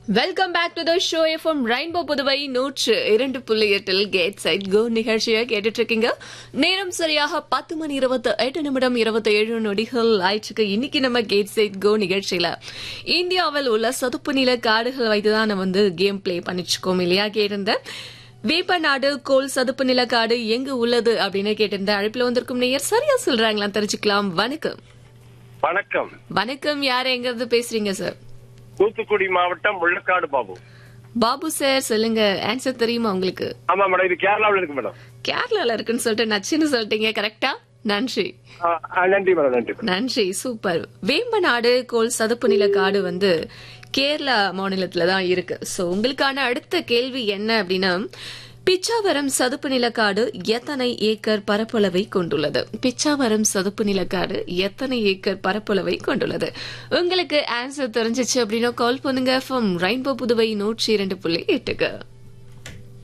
welcome back to the show FM Rainbow Puduvai நூற்று இரண்டு புள்ளி எட்டில் கேட் சைட் கோ நிகழ்ச்சியை கேட்டுட்டு இருக்கீங்க நேரம் சரியாக பத்து மணி இருபத்தி எட்டு நிமிடம் இருபத்தி ஏழு நொடிகள் ஆயிடுச்சுக்கு இன்னைக்கு நம்ம கேட் சைட் கோ நிகழ்ச்சியில இந்தியாவில் உள்ள சதுப்பு நில காடுகள் வைத்துதான் நம்ம வந்து கேம் பிளே பண்ணிச்சுக்கோம் இல்லையா கேட்டிருந்தேன் வேப்பநாடு கோல் சதுப்பு நில காடு எங்கு உள்ளது அப்படின்னு கேட்டிருந்த அழைப்புல வந்திருக்கும் நேயர் சரியா சொல்றாங்களா தெரிஞ்சுக்கலாம் வணக்கம் வணக்கம் வணக்கம் யார் எங்க இருந்து பேசுறீங்க சார் தூத்துக்குடி மாவட்டம் முள்ளக்காடு பாபு பாபு சார் சொல்லுங்க ஆன்சர் தெரியுமா உங்களுக்கு ஆமா மேடம் இது கேரளாவில் இருக்கு மேடம் கேரளால இருக்குன்னு சொல்லிட்டு நச்சுன்னு சொல்லிட்டீங்க கரெக்டா நன்றி ஆ, ஆ, நன்றி மேடம் நன்றி மேடம் நன்றி சூப்பர் வேம்பநாடு கோல் சதுப்பு நில காடு வந்து கேரளா மாநிலத்துல தான் இருக்கு சோ உங்களுக்கான அடுத்த கேள்வி என்ன அப்படின்னா பிச்சாவரம் சதுப்பு நிலக்காடு எத்தனை ஏக்கர் பரப்பளவை கொண்டுள்ளது பிச்சாவரம் சதுப்பு நிலக்காடு எத்தனை ஏக்கர் பரப்பளவை கொண்டுள்ளது உங்களுக்கு ஆன்சர் தெரிஞ்சிச்சு அப்படின்னா கால் பண்ணுங்க ஃப்ரம் ரெயின்போ புதுவை நூற்றி இரண்டு புள்ளி எட்டுக்கு